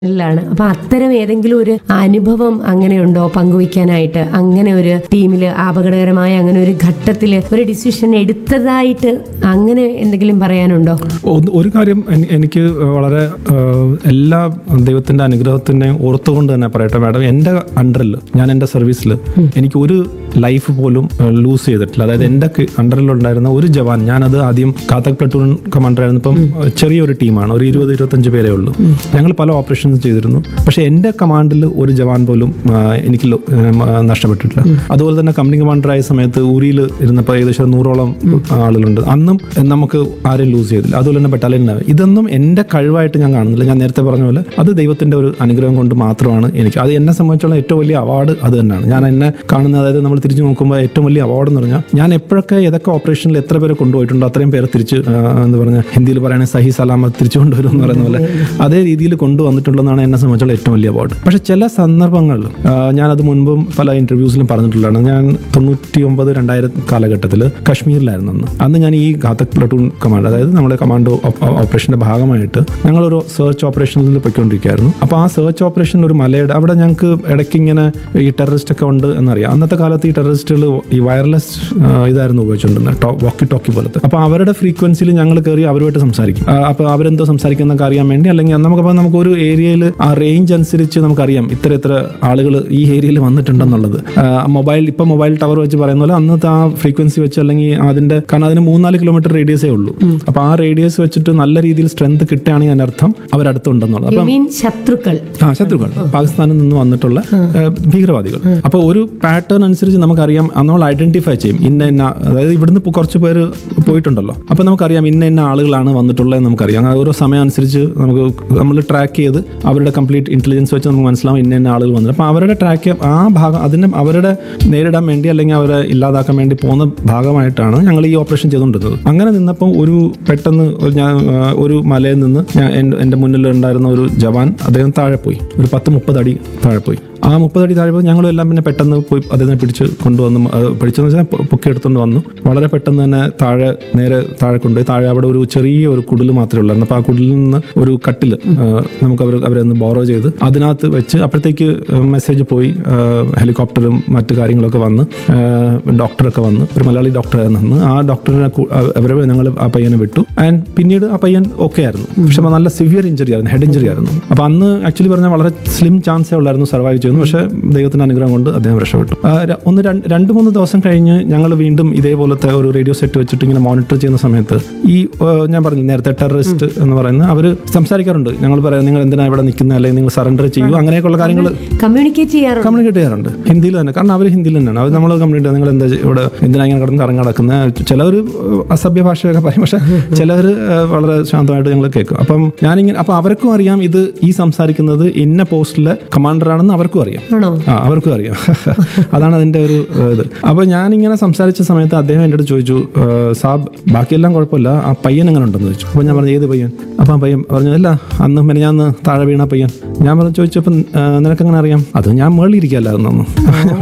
ാണ് അപ്പൊ അത്തരം ഏതെങ്കിലും ഒരു അനുഭവം അങ്ങനെയുണ്ടോ പങ്കുവയ്ക്കാനായിട്ട് അങ്ങനെ ഒരു ടീമിൽ അപകടകരമായ അങ്ങനെ ഒരു ഘട്ടത്തിൽ ഒരു ഡിസിഷൻ എടുത്തതായിട്ട് അങ്ങനെ എന്തെങ്കിലും പറയാനുണ്ടോ ഒന്ന് ഒരു കാര്യം എനി- എനിക്ക് വളരെ ഏഹ്, എല്ലാ ദൈവത്തിന്റെ അനുഗ്രഹത്തിനെ ഓർത്തുകൊണ്ട് തന്നെ പറയട്ടെ മാഡം എൻ്റെ അണ്ടറിൽ ഞാൻ എൻ്റെ സർവീസിൽ എനിക്ക് ഒരു ലൈഫ് പോലും ലൂസ് ചെയ്തിട്ടില്ല അതായത് എൻ്റെ അണ്ടറിലുണ്ടായിരുന്ന ഒരു ജവാൻ ഞാനത് ആദ്യം കാത്തക് പ്ലട്ടൂൺ കമാൻഡർ ആയിരുന്നു ഇപ്പം ചെറിയൊരു ടീമാണ് ഒരു ഇരുപത് ഇരുപത്തഞ്ച് പേരേ ഉള്ളൂ ഞങ്ങൾ പല ഓപ്പറേഷൻസ് ചെയ്തിരുന്നു പക്ഷേ എൻ്റെ കമാൻഡിൽ ഒരു ജവാൻ പോലും ആ, എനിക്ക് ലോ- ആ, നഷ്ടപ്പെട്ടിട്ടില്ല അതുപോലെ തന്നെ കമ്പനി കമാൻഡറായ സമയത്ത് ഊരിയിൽ ഇരുന്നപ്പോൾ ഏകദേശം നൂറോളം ആളുകളുണ്ട് അന്നും നമുക്ക് ആരും ലൂസ് ചെയ്തില്ല അതുപോലെ തന്നെ ബറ്റാലിയൻ ഇതൊന്നും എൻ്റെ കഴിവായിട്ട് ഞാൻ കാണുന്നില്ല ഞാൻ നേരത്തെ പറഞ്ഞ പോലെ അത് ദൈവത്തിൻ്റെ ഒരു അനുഗ്രഹം കൊണ്ട് മാത്രമാണ് എനിക്ക് അത് എന്നെ സംബന്ധിച്ചുള്ള ഏറ്റവും വലിയ അവാർഡ് അത് തന്നെയാണ് ഞാൻ എന്നെ കാണുന്ന അതായത് നമ്മൾ തിരിച്ചു നോക്കുമ്പോൾ ഏറ്റവും വലിയ അവാർഡ് എന്ന് പറഞ്ഞാൽ ഞാൻ എപ്പോഴൊക്കെ ഏതൊക്കെ ഓപ്പറേഷനിൽ എത്ര പേരെ കൊണ്ടുപോയിട്ടുണ്ടോ അത്രയും പേരെ തിരിച്ച് ആ, എന്താ പറഞ്ഞാൽ ഹിന്ദിയിൽ പറയുകയാണെങ്കിൽ സഹി സലാമത്ത് തിരിച്ചു കൊണ്ടുവരും എന്ന് പറയുന്ന പോലെ അതേ രീതിയിൽ കൊണ്ടുവന്നിട്ടുള്ളതാണ് എന്നെ സംബന്ധിച്ചുള്ള ഏറ്റവും വലിയ അവാർഡ് പക്ഷേ ചില സന്ദർഭങ്ങളിൽ ആ, ഞാനത് മുൻപും പല ഇന്റർവ്യൂസിലും പറഞ്ഞിട്ടുള്ളതാണ് ഞാൻ തൊണ്ണൂറ്റി ഒമ്പത് രണ്ടായിരം കാലഘട്ടത്തിൽ കശ്മീരിലായിരുന്നു അന്ന് അന്ന് ഞാൻ ഈ ഘാതക് പ്ലട്ടൂൺ കമാൻഡ് അതായത് നമ്മുടെ കമാൻഡോ ഓപ്പറേഷന്റെ ഭാഗമായിട്ട് ഞങ്ങളൊരു സെർച്ച് ഓപ്പറേഷനിൽ പോയിക്കൊണ്ടിരിക്കുകയായിരുന്നു അപ്പോൾ ആ സെർച്ച് ഓപ്പറേഷൻ ഒരു മലയുടെ അവിടെ ഞങ്ങൾക്ക് ഇടയ്ക്ക് ഇങ്ങനെ ഈ ടെററിസ്റ്റ് ഒക്കെ ഉണ്ട് എന്നറിയാം അന്നത്തെ കാലത്ത് ഈ ടെററിസ്റ്റുകൾ ഈ വയർലെസ് ഇതായിരുന്നു ഉപയോഗിച്ചുകൊണ്ടിരുന്നത് വോക്കി ടോക്കി പോലത്തെ അപ്പോൾ അവരുടെ ഫ്രീക്വൻസിയിൽ ഞങ്ങൾ കയറി അവരുമായിട്ട് സംസാരിക്കും ആ, അപ്പോൾ അവരെന്തോ സംസാരിക്കുന്നൊക്കെ അറിയാൻ വേണ്ടി അല്ലെങ്കിൽ നമുക്കപ്പോൾ നമുക്ക് ഒരു ഏരിയയിൽ ആ റേഞ്ച് അനുസരിച്ച് നമുക്കറിയാം ഇത്ര ഇത്ര ആളുകൾ ഈ ഏരിയയിൽ വന്നിട്ടുണ്ടെന്നുള്ളത് മൊബൈൽ ഇപ്പം മൊബൈൽ ടവർ വെച്ച് പറയുന്ന പോലെ അന്നത്തെ ആ ഫ്രീക്വൻസി വെച്ച് അല്ലെങ്കിൽ അതിന്റെ കാരണം അതിന് മൂന്നാല് കിലോമീറ്റർ റേഡിയസേ ഉള്ളൂ അപ്പോൾ ആ റേഡിയസ് വെച്ചിട്ട് നല്ല രീതിയിൽ സ്ട്രെങ്ത് കിട്ടുകയാണെങ്കിൽ അതിനർത്ഥം അവരടുത്തുണ്ടെന്നുള്ളത് അപ്പം മീൻ ശത്രുക്കൾ ആ ശത്രുക്കൾ പാകിസ്ഥാനിൽ നിന്ന് വന്നിട്ടുള്ള ഏഹ്, ഭീകരവാദികൾ അപ്പോൾ ഒരു പാറ്റേൺ അനുസരിച്ച് നമുക്കറിയാം അത് നമ്മൾ ഐഡന്റിഫൈ ചെയ്യും ഇന്ന ഇന്ന അതായത് ഇവിടുന്ന് ഇപ്പോൾ കുറച്ച് പേര് പോയിട്ടുണ്ടല്ലോ അപ്പോൾ നമുക്കറിയാം ഇന്ന ഇന്ന ആളുകളാണ് വന്നിട്ടുള്ളത് നമുക്കറിയാം അത് ഓരോ സമയം അനുസരിച്ച് നമുക്ക് നമ്മൾ ട്രാക്ക് ചെയ്ത് അവരുടെ കംപ്ലീറ്റ് ഇന്റലിജൻസ് വെച്ച് നമുക്ക് മനസ്സിലാവും ഇന്ന ഇന്ന ആളുകൾ വന്നത് അപ്പോൾ അവരുടെ ട്രാക്ക് ആ ഭാഗം അതിനെ അവരുടെ നേരിടാൻ വേണ്ടി അല്ലെങ്കിൽ അവരെ ഇല്ലാതാക്കാൻ വേണ്ടി പോകുന്ന ഭാഗമായിട്ടാണ് ഞങ്ങൾ ഈ ഓപ്പറേഷൻ ചെയ്തുകൊണ്ടിരുന്നത് അങ്ങനെ നിന്നപ്പോൾ ഒരു പെട്ടെന്ന് ഒരു ഞാൻ ആ, ഒരു മലയിൽ നിന്ന് ഞാൻ എൻ്റെ- എൻ്റെ മുന്നിൽ ഉണ്ടായിരുന്ന ഒരു ജവാൻ അദ്ദേഹം താഴെ പോയി ഒരു പത്ത് മുപ്പത് അടി താഴെ പോയി ആ മുപ്പത് അടി താഴെ പോയി ഞങ്ങളും എല്ലാം പിന്നെ പെട്ടെന്ന് പോയി അദ്ദേഹത്തിനെ പിടിച്ച് കൊണ്ടുവന്ന് അത് പിടിച്ചെന്ന് വെച്ചാൽ പൊ- പൊക്കി എടുത്തുകൊണ്ട് വന്നു വളരെ പെട്ടെന്ന് തന്നെ താഴെ നേരെ താഴെ കൊണ്ടുപോയി താഴെ അവിടെ ഒരു ചെറിയ ഒരു കുടിൽ മാത്രമേ ഉള്ളായിരുന്നു അപ്പോൾ ആ കുടിലിൽ നിന്ന് ഒരു കട്ടിൽ നമുക്ക് അവർ അവരെ ഒന്ന് ബോറോ ചെയ്ത് അതിനകത്ത് വെച്ച് അപ്പോഴത്തേക്ക് മെസ്സേജ് പോയി ആ, ഹെലികോപ്റ്ററും മറ്റു കാര്യങ്ങളൊക്കെ വന്ന് ആ, ഡോക്ടറൊക്കെ വന്ന് ഒരു മലയാളി ഡോക്ടറായിരുന്നു അന്ന് ആ ഡോക്ടറിനെ കൂ- അവ- അവരെ ഞങ്ങൾ ആ പയ്യനെ വിട്ടു ആൻഡ് പിന്നീട് ആ പയ്യൻ ഓക്കെ ആയിരുന്നു പക്ഷെ നല്ല സിവിയർ ഇഞ്ചറി ആയിരുന്നു ഹെഡ് ഇഞ്ചറി ആയിരുന്നു അപ്പോൾ അന്ന് ആക്ച്വലി പറഞ്ഞാൽ വളരെ സ്ലിം ചാൻസേ ഉള്ളായിരുന്നു സർവൈവ് ചെയ്യുന്നു പക്ഷേ ദൈവത്തിന്റെ അനുഗ്രഹം കൊണ്ട് അദ്ദേഹം രക്ഷപ്പെട്ടു ആ, ര- ഒന്ന് രണ്ട് രണ്ട് മൂന്ന് ദിവസം കഴിഞ്ഞ് ഞങ്ങൾ വീണ്ടും ഇതേപോലത്തെ ഒരു റേഡിയോ സെറ്റ് വെച്ചിട്ട് ഇങ്ങനെ മോണിറ്റർ ചെയ്യുന്ന സമയത്ത് ഈ ആ, ഞാൻ പറഞ്ഞു നേരത്തെ ടെററിസ്റ്റ് എന്ന് പറയുന്ന അവർ സംസാരിക്കാറുണ്ട് ഞങ്ങൾ പറയാം നിങ്ങൾ എന്തിനാ ഇവിടെ നിൽക്കുന്നത് അല്ലെങ്കിൽ നിങ്ങൾ സറണ്ടർ ചെയ്യൂ അങ്ങനെയൊക്കെയുള്ള കാര്യങ്ങൾ കമ്മ്യൂണിക്കേറ്റ് ചെയ്യാറുണ്ട് കമ്മ്യൂണിക്കേറ്റ് ചെയ്യാറുണ്ട് ഹിന്ദിയിൽ തന്നെ കാരണം അവർ ഹിന്ദിയിൽ തന്നെയാണ് അവർ നമ്മൾ കമ്മ്യൂണിക്കേറ്റ് നിങ്ങൾ എന്താ ചെയ്യ- ഇവിടെ എന്തിനാ ഇങ്ങനെ കിടന്ന് കറങ്ങി നടക്കുന്നത് ചിലവർ അസഭ്യ ഭാഷയൊക്കെ പറയും പക്ഷെ ചിലവർ വളരെ ശാന്തമായിട്ട് ഞങ്ങൾ കേൾക്കും അപ്പം ഞാനിങ്ങനെ അപ്പം അവർക്കും അറിയാം ഇത് ഈ സംസാരിക്കുന്നത് ഇന്ന പോസ്റ്റിലെ കമാൻഡറാണെന്ന് അവർക്കും അറിയാം ആണോ ആ അവർക്കും അറിയാം അതാണ് അതിന്റെ ഒരു ഏഹ്, ഇത് അപ്പൊ ഞാനിങ്ങനെ സംസാരിച്ച സമയത്ത് അദ്ദേഹം എൻ്റെ അടുത്ത് ചോദിച്ചു "ഏഹ്, സാബ് ബാക്കിയെല്ലാം കുഴപ്പമില്ല ആ പയ്യൻ എങ്ങനെ ഉണ്ടെന്ന് ചോദിച്ചു അപ്പൊ ഞാൻ പറഞ്ഞു ഏത് പയ്യൻ അപ്പൊ ആ പയ്യൻ പറഞ്ഞു അല്ല അന്ന് പിന്നെ ഞാൻ താഴെ വീണ പയ്യൻ ഞാൻ പറഞ്ഞു ചോദിച്ചപ്പം നിനക്ക് എങ്ങനെ അറിയാം അത് ഞാൻ മുകളിൽ ഇരിക്കല്ലായിരുന്നു അന്ന്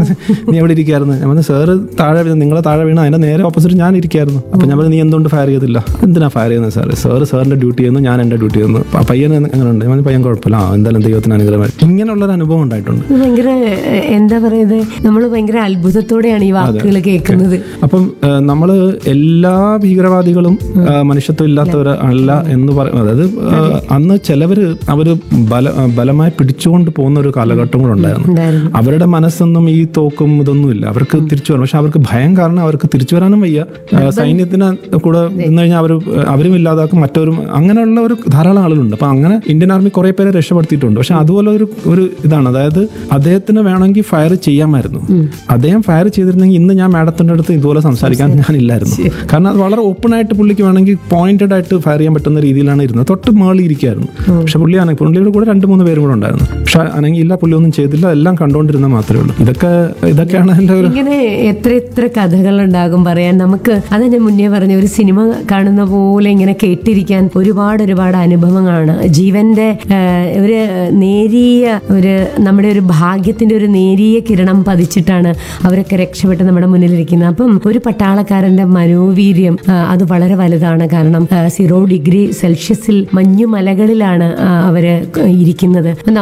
നീ എവിടെ ഇരിക്കായിരുന്നു ഞാൻ പറഞ്ഞു സാറ് താഴെ വീണ നിങ്ങളെ താഴെ വീണ അതിന്റെ നേരെ ഓപ്പോസിറ്റ് ഞാൻ ഇരിക്കായിരുന്നു അപ്പൊ ഞാൻ പറഞ്ഞു നീ എന്തുകൊണ്ട് ഫയർ ചെയ്തില്ല എന്തിനാ ഫയർ ചെയ്യുന്നത് സാറ് സാറ് സാറിന്റെ ഡ്യൂട്ടി ചെയ്യുന്നു ഞാൻ എൻ്റെ ഡ്യൂട്ടി ചെയ്യുന്നു ആ പയ്യൻ എങ്ങനെ ഉണ്ട് ഞാൻ പറഞ്ഞു, പയ്യൻ കുഴപ്പമില്ല ആ എന്തായാലും ദൈവത്തിന് അനുഗ്രഹമായി ഇങ്ങനെയുള്ളൊരു അനുഭവം ഉണ്ടായിട്ടുണ്ട് ഇത് ഭയങ്കര ഏഹ്, എന്താ പറയുന്നത് നമ്മൾ ഭയങ്കര അത്ഭുതത്തോടെയാണ് ഈ വാക്കുകൾ കേൾക്കുന്നത് അപ്പം നമ്മൾ എല്ലാ ഭീകരവാദികളും ആ, മനുഷ്യത്വം ഇല്ലാത്തവർ അല്ല എന്ന് പറയും അതായത് ആ, അന്ന് ചിലവര് അവര് ബല ബലമായി പിടിച്ചുകൊണ്ട് പോകുന്ന ഒരു കാലഘട്ടം കൂടെ ഉണ്ടായിരുന്നു ഉണ്ടായിരുന്നു അവരുടെ മനസ്സൊന്നും ഈ തോക്കും ഇതൊന്നും ഇല്ല അവർക്ക് തിരിച്ചു വരണം പക്ഷെ അവർക്ക് ഭയം കാരണം അവർക്ക് തിരിച്ചു വരാനും വയ്യ ആ, സൈന്യത്തിന് കൂടെ നിന്ന് കഴിഞ്ഞാൽ അവർ അവരും ഇല്ലാതാക്കും മറ്റവരും അങ്ങനെയുള്ള ഒരു ധാരാളം ആളുകളുണ്ട് അപ്പൊ അങ്ങനെ ഇന്ത്യൻ ആർമി കുറെ പേരെ രക്ഷപ്പെടുത്തിയിട്ടുണ്ട് പക്ഷെ അതുപോലെ ഒരു ഒരു ഇതാണ് അതായത് അദ്ദേഹത്തിന് വേണമെങ്കിൽ ഫയർ ചെയ്യാമായിരുന്നു അദ്ദേഹം ഫയർ ചെയ്തിരുന്നെങ്കിൽ ഇന്ന് ഞാൻ മാഡത്തിന്റെ അടുത്ത് ഇതുപോലെ സംസാരിക്കാൻ ഞാനില്ലായിരുന്നു കാരണം അത് വളരെ ഓപ്പൺ ആയിട്ട് പുള്ളിക്ക് വേണമെങ്കിൽ പോയിന്റഡ് ആയിട്ട് ഫയർ ചെയ്യാൻ പറ്റുന്ന രീതിയിലാണ് ഇരുന്നത് തൊട്ട് മേളിൽ ഇരിക്കുകയായിരുന്നു പക്ഷെ പുള്ളിയാണ് പുള്ളിയുടെ കൂടെ രണ്ട് മൂന്ന് പേരും കൂടെ ഉണ്ടായിരുന്നു പക്ഷെ അനങ്ങി ഇല്ല പുള്ളി ഒന്നും ചെയ്തില്ല എല്ലാം കണ്ടുകൊണ്ടിരുന്ന മാത്രമേ ഉള്ളൂ ഇതൊക്കെ ഇതൊക്കെയാണ് എൻ്റെ ഒരു ഇങ്ങനെ എത്ര എത്ര കഥകൾ ഉണ്ടാകും പറയാൻ നമുക്ക് അത് ഞാൻ മുന്നേ പറഞ്ഞ ഒരു സിനിമ കാണുന്ന പോലെ ഇങ്ങനെ കേട്ടിരിക്കാൻ ഒരുപാട് ഒരുപാട് അനുഭവങ്ങളാണ് ജീവന്റെ ആ, ഒരു നേരിയ ഒരു നമ്മുടെ ഒരു ഭാഗ്യത്തിന്റെ ഒരു നേരിയ കിരണം പതിച്ചിട്ടാണ് അവരൊക്കെ രക്ഷപ്പെട്ട് നമ്മുടെ മുന്നിലിരിക്കുന്നത് അപ്പം ഒരു പട്ടാളക്കാരന്റെ മനോവീര്യം ആ, അത് വളരെ വലുതാണ് കാരണം ആ, സീറോ ഡിഗ്രി സെൽഷ്യസിൽ മഞ്ഞുമലകളിലാണ് ആ, അവര് ഇരിക്കുന്നത് അപ്പം